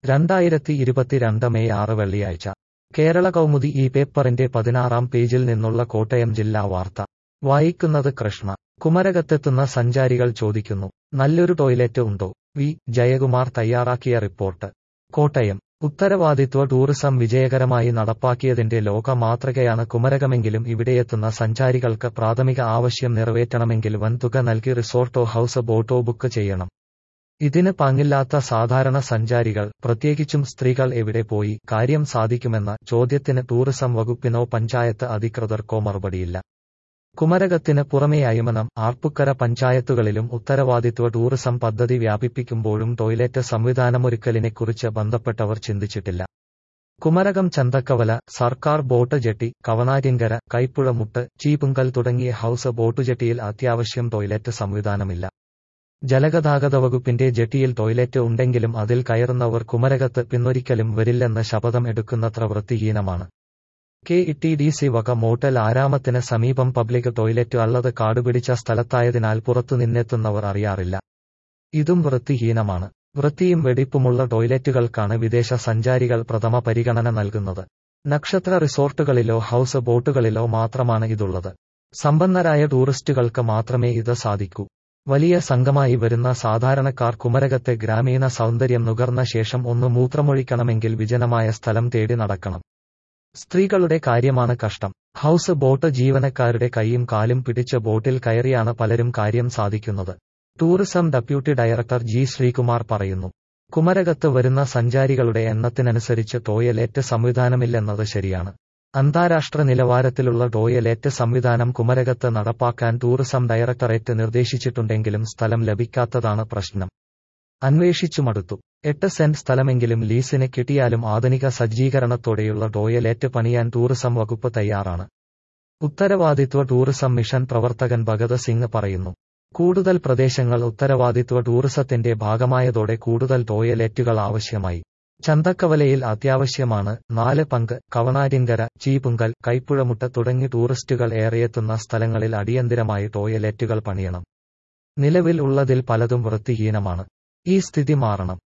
രണ്ടായിരത്തി ഇരുപത്തിരണ്ട് മെയ് ആറ് വെള്ളിയാഴ്ച കേരള കൗമുദി ഈ പേപ്പറിന്റെ പതിനാറാം പേജിൽ നിന്നുള്ള കോട്ടയം ജില്ലാ വാർത്ത വായിക്കുന്നത് കൃഷ്ണ കുമരകത്തെത്തുന്ന സഞ്ചാരികൾ ചോദിക്കുന്നു നല്ലൊരു ടോയ്ലറ്റ് ഉണ്ടോ വി ജയകുമാർ തയ്യാറാക്കിയ റിപ്പോർട്ട് കോട്ടയം ഉത്തരവാദിത്വ ടൂറിസം വിജയകരമായി നടപ്പാക്കിയതിന്റെ ലോക മാതൃകയാണ് കുമരകമെങ്കിലും ഇവിടെയെത്തുന്ന സഞ്ചാരികൾക്ക് പ്രാഥമിക ആവശ്യം നിറവേറ്റണമെങ്കിൽ വൻതുക നൽകി റിസോർട്ടോ ഹൌസ് ബോട്ടോ ബുക്ക് ചെയ്യണം ഇതിന് പാങ്ങില്ലാത്ത സാധാരണ സഞ്ചാരികൾ പ്രത്യേകിച്ചും സ്ത്രീകൾ എവിടെ പോയി കാര്യം സാധിക്കുമെന്ന ചോദ്യത്തിന് ടൂറിസം വകുപ്പിനോ പഞ്ചായത്ത് അധികൃതർക്കോ മറുപടിയില്ല കുമരകത്തിന് പുറമെ അയമനം ആർപ്പുക്കര പഞ്ചായത്തുകളിലും ഉത്തരവാദിത്വ ടൂറിസം പദ്ധതി വ്യാപിപ്പിക്കുമ്പോഴും ടോയ്ലറ്റ് സംവിധാനമൊരുക്കലിനെക്കുറിച്ച് ബന്ധപ്പെട്ടവർ ചിന്തിച്ചിട്ടില്ല കുമരകം ചന്തക്കവല സർക്കാർ ബോട്ട് ജെട്ടി കവനാര്യങ്കര കൈപ്പുഴമുട്ട് ചീപുങ്കൽ തുടങ്ങിയ ഹൌസ് ബോട്ട് ജെട്ടിയിൽ അത്യാവശ്യം ടോയ്ലറ്റ് സംവിധാനമില്ല ജലഗതാഗത വകുപ്പിന്റെ ജെട്ടിയിൽ ടോയ്ലറ്റ് ഉണ്ടെങ്കിലും അതിൽ കയറുന്നവർ കുമരകത്ത് പിന്നൊരിക്കലും വരില്ലെന്ന് ശപഥം എടുക്കുന്നത്ര വൃത്തിഹീനമാണ് കെ ടി ഡി സി വക മോട്ടൽ ആരാമത്തിന് സമീപം പബ്ലിക് ടോയ്ലറ്റ് ഉള്ളത് കാടുപിടിച്ച സ്ഥലത്തായതിനാൽ പുറത്തുനിന്നെത്തുന്നവർ അറിയാറില്ല ഇതും വൃത്തിഹീനമാണ് വൃത്തിയും വെടിപ്പുമുള്ള ടോയ്ലറ്റുകൾക്കാണ് വിദേശ സഞ്ചാരികൾ പ്രഥമ പരിഗണന നൽകുന്നത് നക്ഷത്ര റിസോർട്ടുകളിലോ ഹൌസ് ബോട്ടുകളിലോ മാത്രമാണ് ഇതുള്ളത് സമ്പന്നരായ ടൂറിസ്റ്റുകൾക്ക് മാത്രമേ ഇത് സാധിക്കൂ വലിയ സംഘമായി വരുന്ന സാധാരണക്കാർ കുമരകത്തെ ഗ്രാമീണ സൗന്ദര്യം നുകർന്ന ശേഷം ഒന്ന് മൂത്രമൊഴിക്കണമെങ്കിൽ വിജനമായ സ്ഥലം തേടി നടക്കണം സ്ത്രീകളുടെ കാര്യമാണ് കഷ്ടം ഹൌസ് ബോട്ട് ജീവനക്കാരുടെ കൈയും കാലും പിടിച്ച് ബോട്ടിൽ കയറിയാണ് പലരും കാര്യം സാധിക്കുന്നത് tourism deputy director G Sreekumar പറയുന്നു കുമരകത്ത് വരുന്ന സഞ്ചാരികളുടെ എണ്ണത്തിനനുസരിച്ച് ടോയ്ലറ്റ് സംവിധാനമില്ലെന്നത് ശരിയാണ് അന്താരാഷ്ട്ര നിലവാരത്തിലുള്ള ടോയ്ലറ്റ് സംവിധാനം കുമരകത്ത് നടപ്പാക്കാൻ ടൂറിസം ഡയറക്ടറേറ്റ് നിർദ്ദേശിച്ചിട്ടുണ്ടെങ്കിലും സ്ഥലം ലഭിക്കാത്തതാണ് പ്രശ്നം അന്വേഷിച്ചു മടുത്തു എട്ട് സെന്റ് സ്ഥലമെങ്കിലും ലീസിന് കിട്ടിയാലും ആധുനിക സജ്ജീകരണത്തോടെയുള്ള ടോയ്ലറ്റ് പണിയാൻ ടൂറിസം വകുപ്പ് തയ്യാറാണ് ഉത്തരവാദിത്വ ടൂറിസം മിഷൻ പ്രവർത്തകൻ ഭഗത് സിംഗ് പറയുന്നു കൂടുതൽ പ്രദേശങ്ങൾ ഉത്തരവാദിത്വ ടൂറിസത്തിന്റെ ഭാഗമായതോടെ കൂടുതൽ ടോയ്ലറ്റുകൾ ആവശ്യമായി ചന്തക്കവലയിൽ അത്യാവശ്യമാണ് നാല് പങ്ക് കവണാര്യങ്കര ചീപുങ്കൽ കൈപ്പുഴമുട്ട തുടങ്ങി ടൂറിസ്റ്റുകൾ ഏറെയെത്തുന്ന സ്ഥലങ്ങളിൽ അടിയന്തിരമായി ടോയ്ലറ്റുകൾ പണിയണം നിലവിൽ ഉള്ളതിൽ പലതും വൃത്തിഹീനമാണ് ഈ സ്ഥിതി മാറണം